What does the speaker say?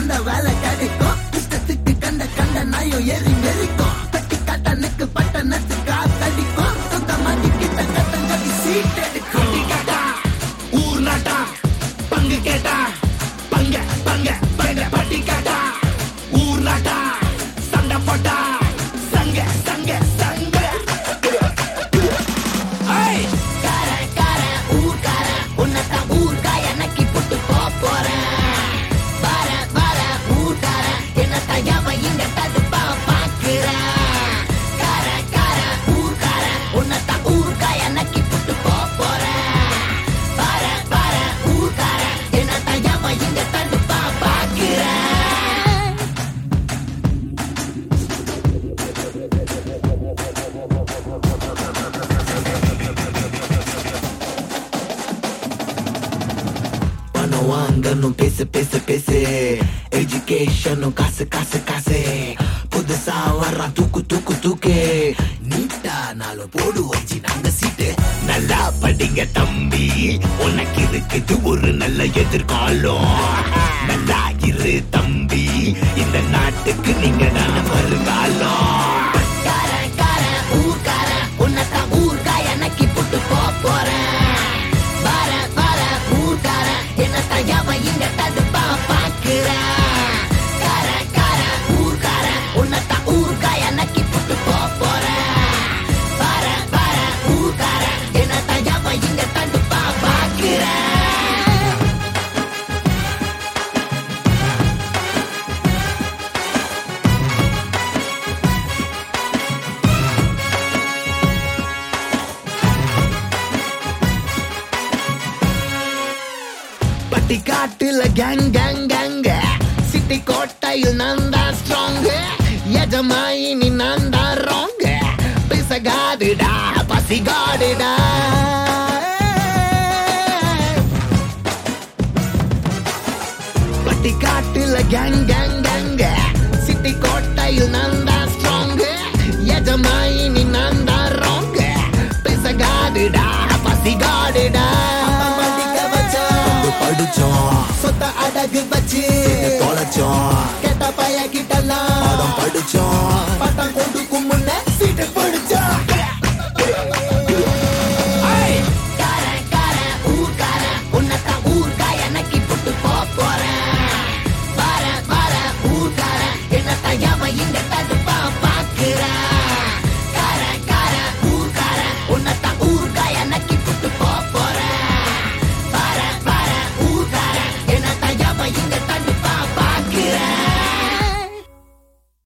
அந்த வேலை கிடைக்கும் இஷ்டத்துக்கு கண்ட கண்ட நாயும் ஏறி மெரிக்கும் பட்டி கட்டனுக்கு பட்டணத்து காத்தடிக்கும் சுத்த மாட்டி கிட்ட கட்டங்கடி சீட் எடுக்கும் பட்டி கேட்டா ஊர் நாட்டா பங்கு கேட்டா பங்க பங்க பங்க பட்டி கேட்டா ஊர் நாட்டா சண்டை போட்டா சங்க சங்க சங்க ஐய் கார கார ஊர்கார உன்னதான் ஊர்காய நக்கி போட்டு போறேன் வர வர ஊர்கார என்னத்தான் எவன் இங்க தடுப்பா பாக்குறேன் கார கார ஊர்கார உன்னதான் ஊர்காய நக்கி போட்டு போறேன் வர வர ஊர்கார என்னத்தான் எவன் இங்க தடுப்பா பாக்குறேன் பணம் வாங்கணும் பேசு பேசு பேசு எஜுகேஷனும் காசு காசு காசு புதுசா வர்றான் தூக்கு தூக்கு தூக்கு நீட்டா நாளும் போடுவோம் ஜி நாங்க சீட்டு நல்லா படிங்க தம்பி உனக்கு இருக்குது ஒரு நல்ல எதிர்காலம் நல்லா இரு தம்பி இந்த நாட்டுக்கு நீங்க நான் வருங்காலம் காரன் காரன் ஊர்காரன் உன்னதான் ஊர்காய நக்கி போட்டு போறேன் வர வர ஊர்கார என்னத்தான் எவன் இங்க தடுப்பா பாக்குறேன் கார கார ஊர்கார உன்னத்தான் ஊர்காய நக்கி போட்டு போறேன் வர வர ஊர்கார என்னத்தான் எவன் இங்க தடுப்பா பாக்குறேன் பட்டி காட்டுல கேங் கேங் கேங்க சிட்டி கோட்டையில் நான் தான் ஸ்ட்ராங் எஜமாயினி நான் தான் ராங் பிசகாடுடா பசிகாடுடா பட்டி காட்டுல கேங் கேங் கேங்க சிட்டி கோட்டையில் நான் தான் ஸ்ட்ராங் எஜமாயினி நான் தான் ராங் பிசகாடுடா பசிகாடுடா படிக்க வச்சோம் படிச்சோம் சொத்த அடகு வச்சு தொலைச்சோம்